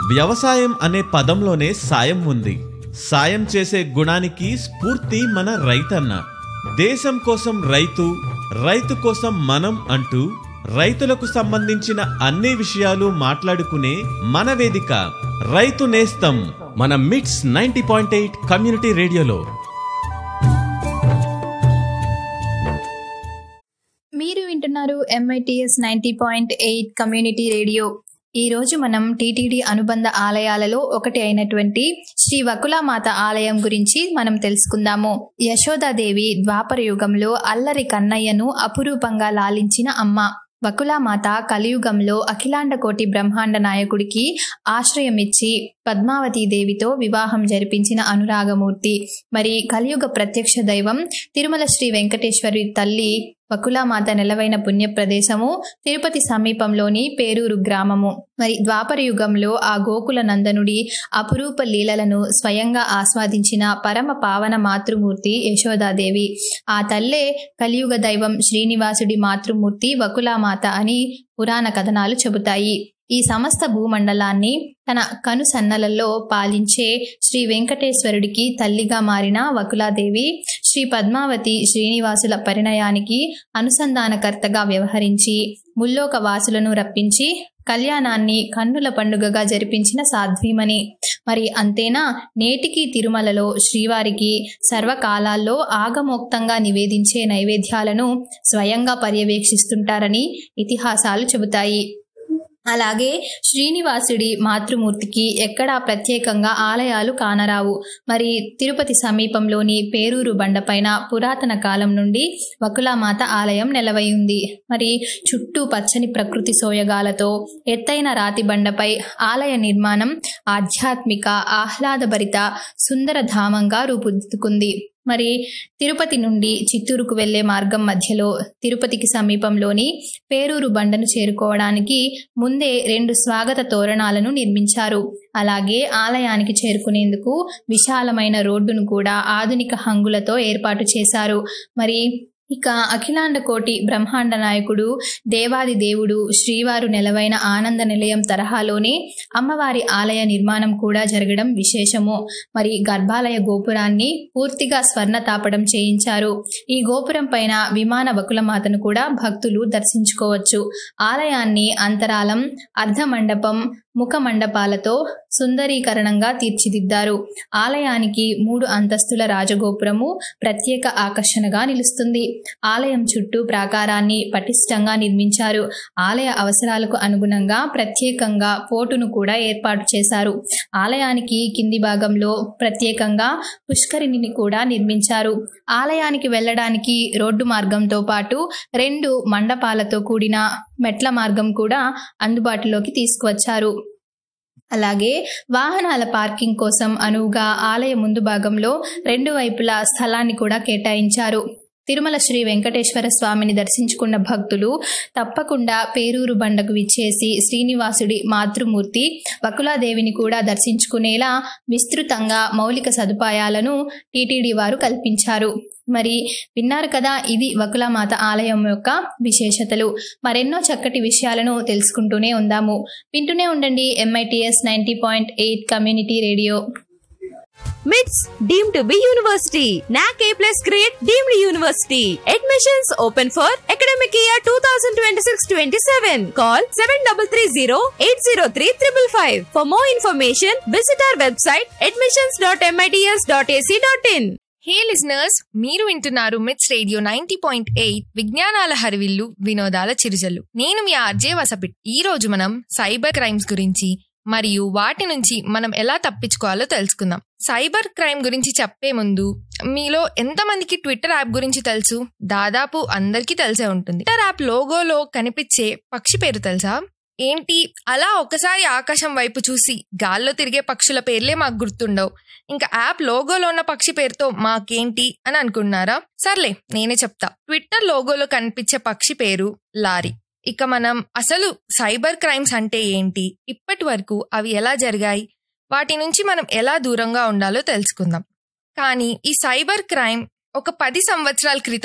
వ్యవసాయం అనే పదంలోనే సాయం ఉంది సాయం చేసే గుణానికి స్ఫూర్తి మన రైతన్న దేశం కోసం రైతు రైతు కోసం మనం అంటూ రైతులకు సంబంధించిన అన్ని విషయాలు మాట్లాడుకునే మన వేదిక రైతు నేస్తం మన మిట్స్ నైంటీ పాయింట్ ఎయిట్ కమ్యూనిటీ రేడియోలో మీరు వింటున్నారు MITS ninety point eight community radio ఈ రోజు మనం టీటీడీ అనుబంధ ఆలయాలలో ఒకటి అయినటువంటి శ్రీ వకులామాత ఆలయం గురించి మనం తెలుసుకుందాము యశోదాదేవి ద్వాపర యుగంలో అల్లరి కన్నయ్యను అపురూపంగా లాలించిన అమ్మ వకులామాత కలియుగంలో అఖిలాండ కోటి బ్రహ్మాండ నాయకుడికి ఆశ్రయమిచ్చి పద్మావతీ దేవితో వివాహం జరిపించిన అనురాగమూర్తి మరి కలియుగ ప్రత్యక్ష దైవం తిరుమల శ్రీ వెంకటేశ్వరి తల్లి వకులామాత నెలవైన పుణ్య ప్రదేశము తిరుపతి సమీపంలోని పేరూరు గ్రామము మరి ద్వాపర యుగంలో ఆ గోకుల నందనుడి అపురూప లీలలను స్వయంగా ఆస్వాదించిన పరమ పావన మాతృమూర్తి యశోదాదేవి ఆ తల్లే కలియుగ దైవం శ్రీనివాసుడి మాతృమూర్తి వకులామాత అని పురాణ కథనాలు చెబుతాయి ఈ సమస్త భూమండలాన్ని తన కనుసన్నలలో పాలించే శ్రీ వెంకటేశ్వరుడికి తల్లిగా మారిన వకులాదేవి శ్రీ పద్మావతి శ్రీనివాసుల పరిణయానికి అనుసంధానకర్తగా వ్యవహరించి ముల్లోక వాసులను రప్పించి కళ్యాణాన్ని కన్నుల పండుగగా జరిపించిన సాధ్వీమణి మరి అంతేనా నేటికి తిరుమలలో శ్రీవారికి సర్వకాలాల్లో ఆగమోక్తంగా నివేదించే నైవేద్యాలను స్వయంగా పర్యవేక్షిస్తుంటారని ఇతిహాసాలు చెబుతాయి అలాగే శ్రీనివాసుడి మాతృమూర్తికి ఎక్కడా ప్రత్యేకంగా ఆలయాలు కానరావు మరి తిరుపతి సమీపంలోని పేరూరు బండపైన పురాతన కాలం నుండి వకులామాత ఆలయం నెలవై ఉంది మరి చుట్టూ పచ్చని ప్రకృతి సోయగాలతో ఎత్తైన రాతి బండపై ఆలయ నిర్మాణం ఆధ్యాత్మిక ఆహ్లాదభరిత సుందర ధామంగా రూపుదిద్దుకుంది మరి తిరుపతి నుండి చిత్తూరుకు వెళ్లే మార్గం మధ్యలో తిరుపతికి సమీపంలోని పేరూరు బండను చేరుకోవడానికి ముందే రెండు స్వాగత తోరణాలను నిర్మించారు అలాగే ఆలయానికి చేరుకునేందుకు విశాలమైన రోడ్డును కూడా ఆధునిక హంగులతో ఏర్పాటు చేశారు మరి ఇక అఖిలాండ కోటి బ్రహ్మాండ నాయకుడు దేవాది దేవుడు శ్రీవారు నెలవైన ఆనంద నిలయం తరహాలోనే అమ్మవారి ఆలయ నిర్మాణం కూడా జరగడం విశేషము మరి గర్భాలయ గోపురాన్ని పూర్తిగా స్వర్ణ తాపడం చేయించారు ఈ గోపురం పైన విమాన వకులమాతను కూడా భక్తులు దర్శించుకోవచ్చు ఆలయాన్ని అంతరాలం అర్ధమండపం ముఖ మండపాలతో సుందరీకరణంగా తీర్చిదిద్దారు ఆలయానికి మూడు అంతస్తుల రాజగోపురము ప్రత్యేక ఆకర్షణగా నిలుస్తుంది ఆలయం చుట్టూ ప్రాకారాన్ని పటిష్టంగా నిర్మించారు ఆలయ అవసరాలకు అనుగుణంగా ప్రత్యేకంగా పోటును కూడా ఏర్పాటు చేశారు ఆలయానికి కింది భాగంలో ప్రత్యేకంగా పుష్కరిణిని కూడా నిర్మించారు ఆలయానికి వెళ్ళడానికి రోడ్డు మార్గంతో పాటు రెండు మండపాలతో కూడిన మెట్ల మార్గం కూడా అందుబాటులోకి తీసుకువచ్చారు అలాగే వాహనాల పార్కింగ్ కోసం అనువుగా ఆలయ ముందు భాగంలో రెండు వైపులా స్థలాన్ని కూడా కేటాయించారు తిరుమల శ్రీ వెంకటేశ్వర స్వామిని దర్శించుకున్న భక్తులు తప్పకుండా పేరూరు బండకు విచ్చేసి శ్రీనివాసుడి మాతృమూర్తి వకులాదేవిని కూడా దర్శించుకునేలా విస్తృతంగా మౌలిక సదుపాయాలను టీటీడీ వారు కల్పించారు మరి విన్నారు కదా ఇది వకులామాత ఆలయం యొక్క విశేషతలు మరెన్నో చక్కటి విషయాలను తెలుసుకుంటూనే ఉందాము వింటూనే ఉండండి MITS ninety point eight community radio MITS deemed to be university NAAC A plus grade deemed university admissions open for academic year two thousand twenty six twenty seven call seven double three zero eight zero three triple five for more information visit our website admissions dot MITS dot AC dot in hey listeners మీరు వింటున్నారు MITS radio ninety point eight విజ్ఞానాల హరివిల్లు వినోదాల చిరుజల్లు నేను మీ RJ వసపిట్ ఈ రోజు మనం cyber crimes గురించి మరియు వాటి నుంచి మనం ఎలా తప్పించుకోవాలో తెలుసుకుందాం సైబర్ క్రైమ్ గురించి చెప్పే ముందు మీలో ఎంతమందికి ట్విట్టర్ యాప్ గురించి తెలుసు దాదాపు అందరికీ తెలిసే ఉంటుంది ట్విట్టర్ యాప్ లోగోలో కనిపించే పక్షి పేరు తెలుసా ఏంటి అలా ఒకసారి ఆకాశం వైపు చూసి గాల్లో తిరిగే పక్షుల పేర్లే మాకు గుర్తుండవు ఇంకా యాప్ లోగోలో ఉన్న పక్షి పేరుతో మాకేంటి అని అనుకున్నారా సర్లే నేనే చెప్తా ట్విట్టర్ లోగోలో కనిపించే పక్షి పేరు లారీ ఇక మనం అసలు సైబర్ క్రైమ్స్ అంటే ఏంటి ఇప్పటి వరకు అవి ఎలా జరిగాయి వాటి నుంచి మనం ఎలా దూరంగా ఉండాలో తెలుసుకుందాం కానీ ఈ సైబర్ క్రైమ్ ఒక పది సంవత్సరాల క్రితం